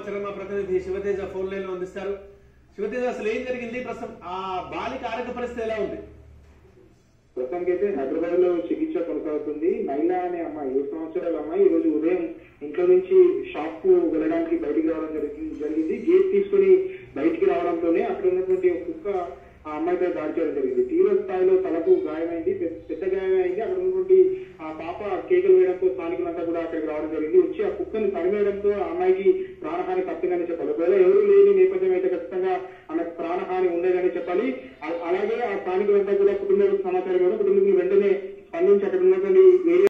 సమాచారం మా ప్రతినిధి శివతేజ ఫోన్ లైన్ లో అందిస్తారు శివతేజ అసలు ఏం జరిగింది ప్రస్తుతం ఆ బాలిక ఆరోగ్య పరిస్థితి ఎలా ఉంది ప్రస్తుతానికి అయితే హైదరాబాద్ లో చికిత్స కొనసాగుతుంది నైలా అనే అమ్మాయి ఏడు సంవత్సరాల అమ్మాయి ఈ రోజు ఉదయం ఇంట్లో నుంచి షాప్ కు వెళ్ళడానికి బయటికి రావడం జరిగింది జరిగింది గేట్ తీసుకుని బయటికి రావడంతోనే అక్కడ ఉన్నటువంటి ఒక కుక్క ఆ అమ్మాయిపై దాడి చేయడం జరిగింది తీవ్ర స్థాయిలో తలకు గాయమైంది పెద్ద పెద్ద గాయమైంది అక్కడ ఉన్నటువంటి ఆ పాప కేకలు వేయడంతో స్థానికులంతా కూడా అక్కడికి రావడం జరిగింది వచ్చి ఆ కుక్కను తరిమేయడంతో ఆ అమ్మాయికి ప్రాణహాని తప్పిందని చెప్పాలి ఒకవేళ ఎవరు లేని నేపథ్యం అయితే ఖచ్చితంగా ఆమెకు ప్రాణహాని ఉండేదని చెప్పాలి అ- అలాగే ఆ స్థానికులంతా కూడా కుటుంబ సమాచారం ఇవ్వడం కుటుంబీకులు వెంటనే స్పందించి అక్కడ ఉన్నటువంటి ఏరియా